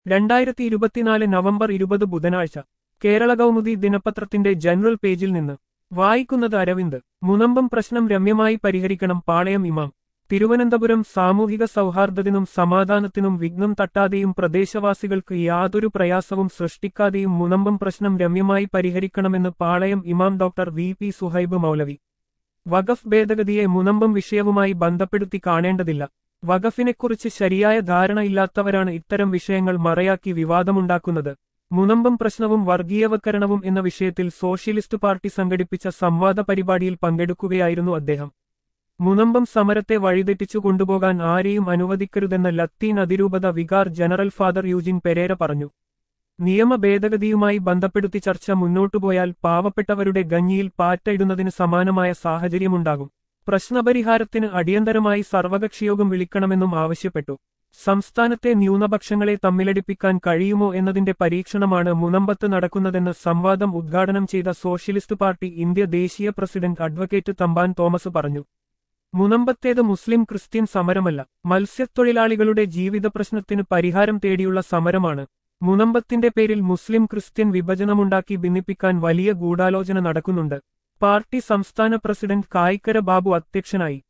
രണ്ടായിരത്തി ഇരുപത്തിനാല് നവംബർ ഇരുപത് ബുധനാഴ്ച കേരള കൗമുദി ദിനപത്രത്തിന്റെ ജനറൽ പേജിൽ നിന്ന് വായിക്കുന്നത് അരവിന്ദ് മുനമ്പം പ്രശ്നം രമ്യമായി പരിഹരിക്കണം പാളയം ഇമാം തിരുവനന്തപുരം സാമൂഹിക സൗഹാർദ്ദത്തിനും സമാധാനത്തിനും വിഘ്നം തട്ടാതെയും പ്രദേശവാസികൾക്ക് യാതൊരു പ്രയാസവും സൃഷ്ടിക്കാതെയും മുനമ്പം പ്രശ്നം രമ്യമായി പരിഹരിക്കണമെന്ന് പാളയം ഇമാം ഡോക്ടർ വി പി സുഹൈബ് മൗലവി വഖഫ് ഭേദഗതിയെ മുനമ്പം വിഷയവുമായി ബന്ധപ്പെടുത്തി കാണേണ്ടതില്ല വഖഫിനെക്കുറിച്ച് ശരിയായ ധാരണയില്ലാത്തവരാണ് ഇത്തരം വിഷയങ്ങൾ മറയാക്കി വിവാദമുണ്ടാക്കുന്നത് മുനമ്പം പ്രശ്നവും വർഗീയവൽക്കരണവും എന്ന വിഷയത്തിൽ സോഷ്യലിസ്റ്റ് പാർട്ടി സംഘടിപ്പിച്ച സംവാദ പരിപാടിയിൽ പങ്കെടുക്കുകയായിരുന്നു അദ്ദേഹം മുനമ്പം സമരത്തെ വഴിതെറ്റിച്ചു കൊണ്ടുപോകാൻ ആരെയും അനുവദിക്കരുതെന്ന ലത്തീൻ അതിരൂപത vicar general father Eugene Pereira പറഞ്ഞു നിയമ ഭേദഗതിയുമായി ബന്ധപ്പെടുത്തി ചർച്ച മുന്നോട്ടുപോയാൽ പാവപ്പെട്ടവരുടെ ഗഞ്ഞിയിൽ പാറ്റയിടുന്നതിന് സമാനമായ സാഹചര്യമുണ്ടാകും പ്രശ്നപരിഹാരത്തിന് അടിയന്തരമായി സർവകക്ഷിയോഗം വിളിക്കണമെന്നും ആവശ്യപ്പെട്ടു സംസ്ഥാനത്തെ ന്യൂനപക്ഷങ്ങളെ തമ്മിലടിപ്പിക്കാൻ കഴിയുമോ എന്നതിന്റെ പരീക്ഷണമാണ് മുനമ്പത്ത് നടക്കുന്നതെന്ന് സംവാദം ഉദ്ഘാടനം ചെയ്ത സോഷ്യലിസ്റ്റ് പാർട്ടി ഇന്ത്യ ദേശീയ പ്രസിഡന്റ് അഡ്വക്കേറ്റ് തമ്പാൻ തോമസ് പറഞ്ഞു മുനമ്പത്തേത് മുസ്ലിം ക്രിസ്ത്യൻ സമരമല്ല മത്സ്യത്തൊഴിലാളികളുടെ ജീവിത പ്രശ്നത്തിന് പരിഹാരം തേടിയുള്ള സമരമാണ് മുനമ്പത്തിന്റെ പേരിൽ മുസ്ലിം ക്രിസ്ത്യൻ വിഭജനമുണ്ടാക്കി ഭിന്നിപ്പിക്കാൻ വലിയ ഗൂഢാലോചന നടക്കുന്നുണ്ട് പാർട്ടി സംസ്ഥാന പ്രസിഡന്റ് കായിക്കര ബാബു അധ്യക്ഷനായി